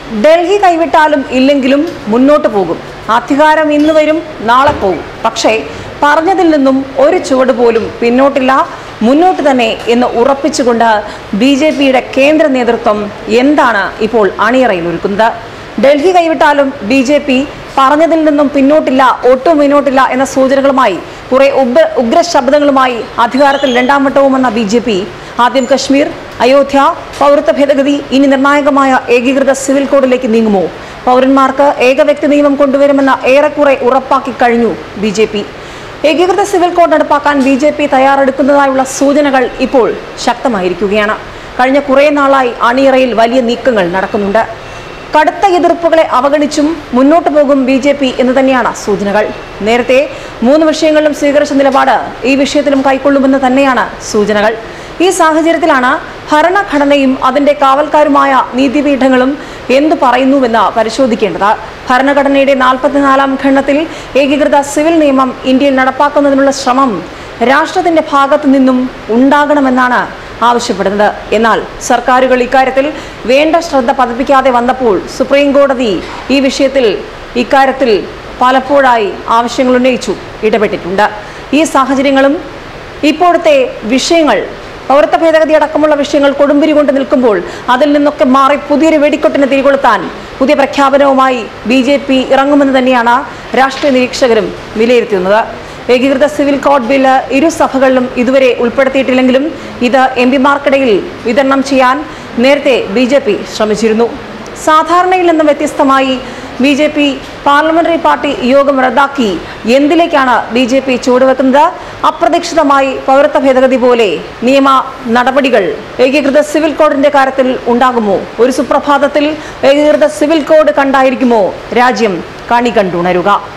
ഡൽഹി കൈവിട്ടാലും ഇല്ലെങ്കിലും മുന്നോട്ട് പോകും അധികാരം ഇന്ന് വരും നാളെ പോകും പക്ഷേ പറഞ്ഞതിൽ നിന്നും ഒരു ചുവട് പോലും പിന്നോട്ടില്ല മുന്നോട്ട് തന്നെ എന്ന് ഉറപ്പിച്ചുകൊണ്ട് ബി ജെ പിയുടെ കേന്ദ്ര നേതൃത്വം എന്താണ് ഇപ്പോൾ അണിയറയിൽ ഒരുക്കുന്നത് ഡൽഹി കൈവിട്ടാലും ബി ജെ പി പറഞ്ഞതിൽ നിന്നും പിന്നോട്ടില്ല ഒട്ടും മുന്നോട്ടില്ല എന്ന സൂചനകളുമായി കുറെ ഉഗ്ര ഉഗ്ര ശബ്ദങ്ങളുമായി അധികാരത്തിൽ രണ്ടാം വട്ടവുമെന്ന ബി ജെ പി ആദ്യം കശ്മീർ അയോധ്യ പൗരത്വ ഭേദഗതി ഇനി നിർണായകമായ ഏകീകൃത സിവിൽ കോഡിലേക്ക് നീങ്ങുമോ പൗരന്മാർക്ക് ഏകവ്യക്തി നിയമം കൊണ്ടുവരുമെന്ന ഏറെക്കുറെ ഉറപ്പാക്കി കഴിഞ്ഞു ബി ജെ പി ഏകീകൃത സിവിൽ കോഡ് നടപ്പാക്കാൻ ബി ജെ പി തയ്യാറെടുക്കുന്നതായുള്ള സൂചനകൾ ഇപ്പോൾ ശക്തമായിരിക്കുകയാണ് കഴിഞ്ഞ കുറേ നാളായി അണിയറയിൽ വലിയ നീക്കങ്ങൾ നടക്കുന്നുണ്ട് കടുത്ത എതിർപ്പുകളെ അവഗണിച്ചും മുന്നോട്ട് പോകും ബി ജെ പി എന്ന് തന്നെയാണ് സൂചനകൾ നേരത്തെ മൂന്ന് വിഷയങ്ങളിലും സ്വീകരിച്ച നിലപാട് ഈ വിഷയത്തിലും കൈക്കൊള്ളുമെന്ന് തന്നെയാണ് സൂചനകൾ ഈ സാഹചര്യത്തിലാണ് ഭരണഘടനയും അതിന്റെ കാവൽക്കാരുമായ നീതിപീഠങ്ങളും എന്തു പറയുന്നുവെന്ന് പരിശോധിക്കേണ്ടത് ഭരണഘടനയുടെ നാൽപ്പത്തിനാലാം ഖണ്ഡത്തിൽ ഏകീകൃത സിവിൽ നിയമം ഇന്ത്യയിൽ നടപ്പാക്കുന്നതിനുള്ള ശ്രമം രാഷ്ട്രത്തിന്റെ ഭാഗത്തു നിന്നും ഉണ്ടാകണമെന്നാണ് ആവശ്യപ്പെടുന്നത് എന്നാൽ സർക്കാരുകൾ ഇക്കാര്യത്തിൽ വേണ്ട ശ്രദ്ധ പതിപ്പിക്കാതെ വന്നപ്പോൾ സുപ്രീം കോടതി ഈ വിഷയത്തിൽ ഇക്കാര്യത്തിൽ പലപ്പോഴായി ആവശ്യങ്ങൾ ഉന്നയിച്ചു ഇടപെട്ടിട്ടുണ്ട് ഈ സാഹചര്യങ്ങളും ഇപ്പോഴത്തെ വിഷയങ്ങൾ പൗരത്വ ഭേദഗതി അടക്കമുള്ള വിഷയങ്ങൾ കൊടുമ്പിരി കൊണ്ട് നിൽക്കുമ്പോൾ അതിൽ നിന്നൊക്കെ മാറി പുതിയൊരു വെടിക്കൊട്ടിന് തിരികൊളുത്താൻ പുതിയ പ്രഖ്യാപനവുമായി ബി ജെ പി ഇറങ്ങുമെന്ന് തന്നെയാണ് രാഷ്ട്രീയ നിരീക്ഷകരും വിലയിരുത്തുന്നത് ഏകീകൃത സിവിൽ കോഡ് ബില്ല് ഇരു സഭകളിലും ഇതുവരെ ഉൾപ്പെടുത്തിയിട്ടില്ലെങ്കിലും ഇത് എം പിമാർക്കിടയിൽ വിതരണം ചെയ്യാൻ നേരത്തെ ബി ജെ പി ശ്രമിച്ചിരുന്നു സാധാരണയിൽ നിന്നും വ്യത്യസ്തമായി B J P parliamentary party യോഗം റദ്ദാക്കി എന്തിലേക്കാണ് ബി ജെ പി ചുവടുവെക്കുന്നത് അപ്രതീക്ഷിതമായി പൗരത്വ ഭേദഗതി പോലെ നിയമ നടപടികൾ ഏകീകൃത സിവിൽ കോഡിന്റെ കാര്യത്തിൽ ഉണ്ടാകുമോ ഒരു സുപ്രഭാതത്തിൽ ഏകീകൃത സിവിൽ കോഡ് കണ്ടായിരിക്കുമോ രാജ്യം കണി കണ്ടുണരുക